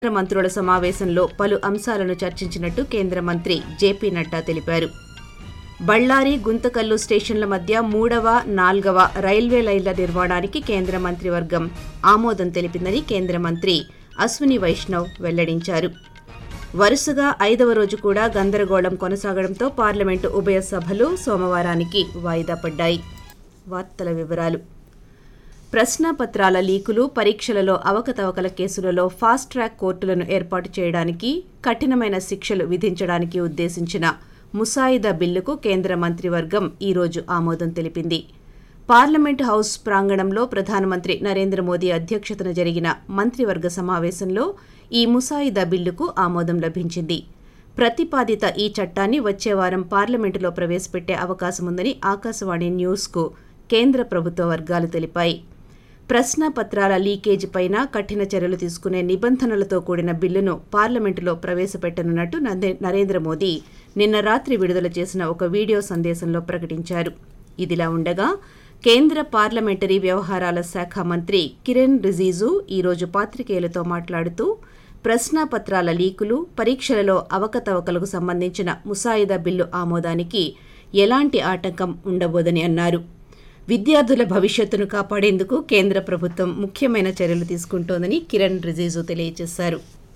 కేంద్ర మంత్రుల సమావేశంలో పలు అంశాలను చర్చించినట్టు కేంద్ర మంత్రి జేపీ నడ్డా తెలిపారు బళ్ళారి గుంతకల్లు స్టేషన్ల మధ్య మూడవ నాల్గవ రైల్వే లైన్ల నిర్మాణానికి కేంద్ర మంత్రివర్గం ఆమోదం తెలిపిందని కేంద్ర మంత్రి అశ్విని వైష్ణవ్ వెల్లడించారు వరుసగా ఐదవ రోజు కూడా గందరగోళం కొనసాగడంతో పార్లమెంటు ఉభయ సభలు సోమవారానికి వాయిదా పడ్డాయి వార్తల వివరాలు ప్రశ్నాపత్రాల లీకులు పరీక్షలలో అవకతవకల కేసులలో ఫాస్ట్ ట్రాక్ కోర్టులను ఏర్పాటు చేయడానికి కఠినమైన శిక్షలు విధించడానికి ఉద్దేశించిన ముసాయిదా బిల్లుకు కేంద్ర మంత్రివర్గం ఈరోజు ఆమోదం తెలిపింది పార్లమెంట్ హౌస్ ప్రాంగణంలో ప్రధానమంత్రి నరేంద్ర మోదీ అధ్యక్షతన జరిగిన మంత్రివర్గ సమావేశంలో ఈ ముసాయిదా బిల్లుకు ఆమోదం లభించింది ప్రతిపాదిత ఈ చట్టాన్ని వచ్చే వారం పార్లమెంటులో ప్రవేశపెట్టే అవకాశముందని ఆకాశవాణి న్యూస్కు కేంద్ర ప్రభుత్వ వర్గాలు తెలిపాయి ప్రశ్నాపత్రాల లీకేజీపైన కఠిన చర్యలు తీసుకునే నిబంధనలతో కూడిన బిల్లును పార్లమెంటులో ప్రవేశపెట్టనున్నట్టు నందే- నరేంద్ర మోదీ నిన్న రాత్రి విడుదల చేసిన ఒక వీడియో సందేశంలో ప్రకటించారు ఇదిలా ఉండగా కేంద్ర పార్లమెంటరీ వ్యవహారాల శాఖ మంత్రి కిరణ్ రిజిజు ఈరోజు పాత్రికేయులతో మాట్లాడుతూ ప్రశ్నాపత్రాల లీకులు పరీక్షలలో అవకతవకలకు సంబంధించిన ముసాయిదా బిల్లు ఆమోదానికి ఎలాంటి ఆటంకం ఉండబోదని అన్నారు విద్యార్థుల భవిష్యత్తును కాపాడేందుకు కేంద్ర ప్రభుత్వం ముఖ్యమైన చర్యలు తీసుకుంటోందని కిరణ్ రిజిజు తెలియజేశారు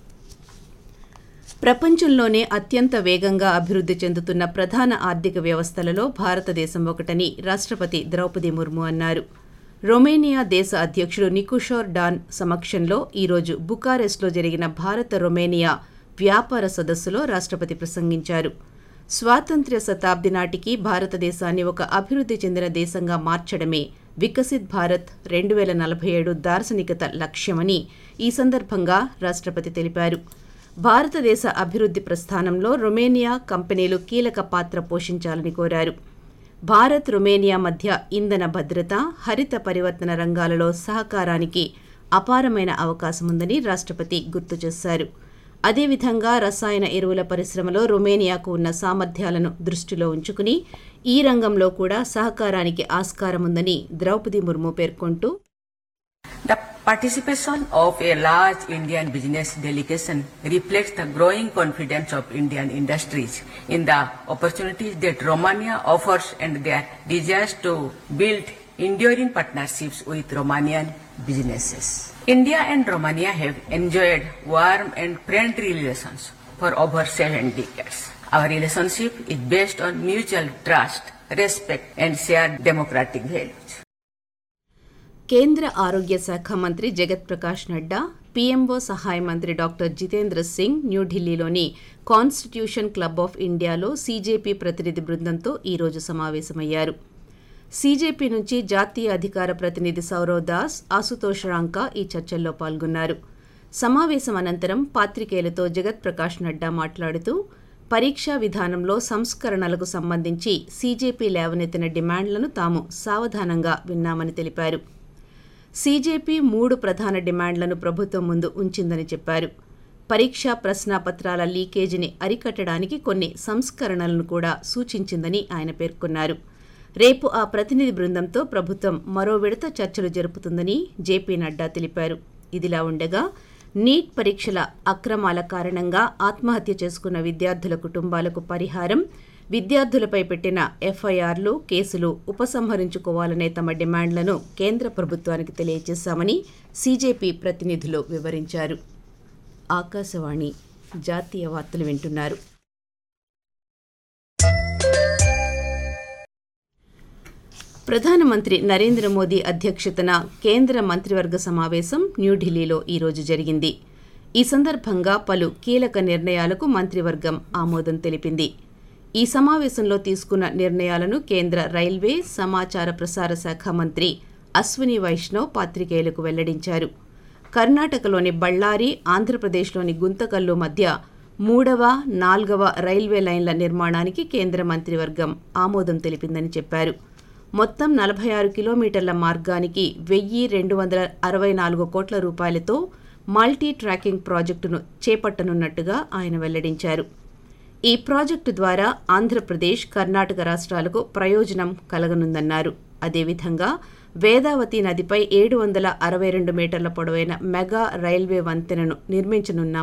ప్రపంచంలోనే అత్యంత వేగంగా అభివృద్ధి చెందుతున్న ప్రధాన ఆర్థిక వ్యవస్థలలో భారతదేశం ఒకటని రాష్ట్రపతి ద్రౌపది ముర్ము అన్నారు రొమేనియా దేశ అధ్యక్షుడు నికుషోర్ డాన్ సమక్షంలో ఈరోజు బుకారెస్ట్లో జరిగిన భారత రొమేనియా వ్యాపార సదస్సులో రాష్ట్రపతి ప్రసంగించారు స్వాతంత్ర్య శతాబ్ది నాటికి భారతదేశాన్ని ఒక అభివృద్ధి చెందిన దేశంగా మార్చడమే వికసిత్ భారత్ రెండు వేల నలభై ఏడు దార్శనికత లక్ష్యమని ఈ సందర్భంగా రాష్ట్రపతి తెలిపారు భారతదేశ అభివృద్ధి ప్రస్థానంలో రొమేనియా కంపెనీలు కీలక పాత్ర పోషించాలని కోరారు భారత్ రొమేనియా మధ్య ఇంధన భద్రత హరిత పరివర్తన రంగాలలో సహకారానికి అపారమైన అవకాశముందని రాష్ట్రపతి గుర్తు చేశారు అదేవిధంగా రసాయన ఎరువుల పరిశ్రమలో రొమేనియాకు ఉన్న సామర్థ్యాలను దృష్టిలో ఉంచుకుని ఈ రంగంలో కూడా సహకారానికి ఆస్కారముందని ద్రౌపది ముర్ము పేర్కొంటూ The participation of a large Indian business delegation reflects the growing confidence of Indian industries in the opportunities that Romania offers and their desires to build enduring partnerships with Romanian businesses. India and Romania have enjoyed warm and friendly relations for over seven decades. Our relationship is based on mutual trust, respect and shared democratic values. కేంద్ర ఆరోగ్య శాఖ మంత్రి జగత్ Prakash Nadda PMO సహాయ మంత్రి doctor Jitendra Singh న్యూఢిల్లీలోని constitution club of ఇండియాలో CJP ప్రతినిధి బృందంతో ఈరోజు సమావేశమయ్యారు సీజేపీ నుంచి జాతీయ అధికార ప్రతినిధి సౌరవ్ దాస్ ఆశుతోష్ రాంకా ఈ చర్చల్లో పాల్గొన్నారు సమావేశం అనంతరం పాత్రికేయులతో జగత్ ప్రకాష్ నడ్డా మాట్లాడుతూ పరీక్షా విధానంలో సంస్కరణలకు సంబంధించి సీజేపీ లేవనెత్తిన డిమాండ్లను తాము సావధానంగా విన్నామని తెలిపారు సీజేపీ మూడు ప్రధాన డిమాండ్లను ప్రభుత్వం ముందు ఉంచిందని చెప్పారు పరీక్షా ప్రశ్నాపత్రాల లీకేజీని అరికట్టడానికి కొన్ని సంస్కరణలను కూడా సూచించిందని ఆయన పేర్కొన్నారు రేపు ఆ ప్రతినిధి బృందంతో ప్రభుత్వం మరో విడత చర్చలు జరుపుతుందని జేపీ నడ్డా తెలిపారు ఇదిలా ఉండగా నీట్ పరీక్షల అక్రమాల కారణంగా ఆత్మహత్య చేసుకున్న విద్యార్థుల కుటుంబాలకు పరిహారం విద్యార్థులపై పెట్టిన ఎఫ్ఐఆర్లు కేసులు ఉపసంహరించుకోవాలనే తమ డిమాండ్లను కేంద్ర ప్రభుత్వానికి తెలియజేశామని సీజేపీ ప్రతినిధులు వివరించారు ఆకాశవాణి జాతీయ వార్తలు వింటున్నారు ప్రధానమంత్రి నరేంద్ర మోదీ అధ్యక్షతన కేంద్ర మంత్రివర్గ సమావేశం న్యూఢిల్లీలో ఈరోజు జరిగింది ఈ సందర్భంగా పలు కీలక నిర్ణయాలకు మంత్రివర్గం ఆమోదం తెలిపింది ఈ సమావేశంలో తీసుకున్న నిర్ణయాలను కేంద్ర రైల్వే సమాచార ప్రసార శాఖ మంత్రి అశ్విని వైష్ణవ్ పాత్రికేయులకు వెల్లడించారు కర్ణాటకలోని బళ్ళారి ఆంధ్రప్రదేశ్లోని గుంతకల్లు మధ్య మూడవ నాల్గవ రైల్వే లైన్ల నిర్మాణానికి కేంద్ర మంత్రివర్గం ఆమోదం తెలిపిందని చెప్పారు మొత్తం నలభై ఆరు కిలోమీటర్ల మార్గానికి వెయ్యి రెండు వందల అరవై నాలుగు కోట్ల రూపాయలతో మల్టీ ట్రాకింగ్ ప్రాజెక్టును చేపట్టనున్నట్టుగా ఆయన వెల్లడించారు ఈ ప్రాజెక్టు ద్వారా ఆంధ్రప్రదేశ్ కర్ణాటక రాష్ట్రాలకు ప్రయోజనం కలగనుందన్నారు అదేవిధంగా వేదావతి నదిపై ఏడు వందల అరవై రెండు మీటర్ల పొడవైన మెగా రైల్వే వంతెనను నిర్మించనున్నామని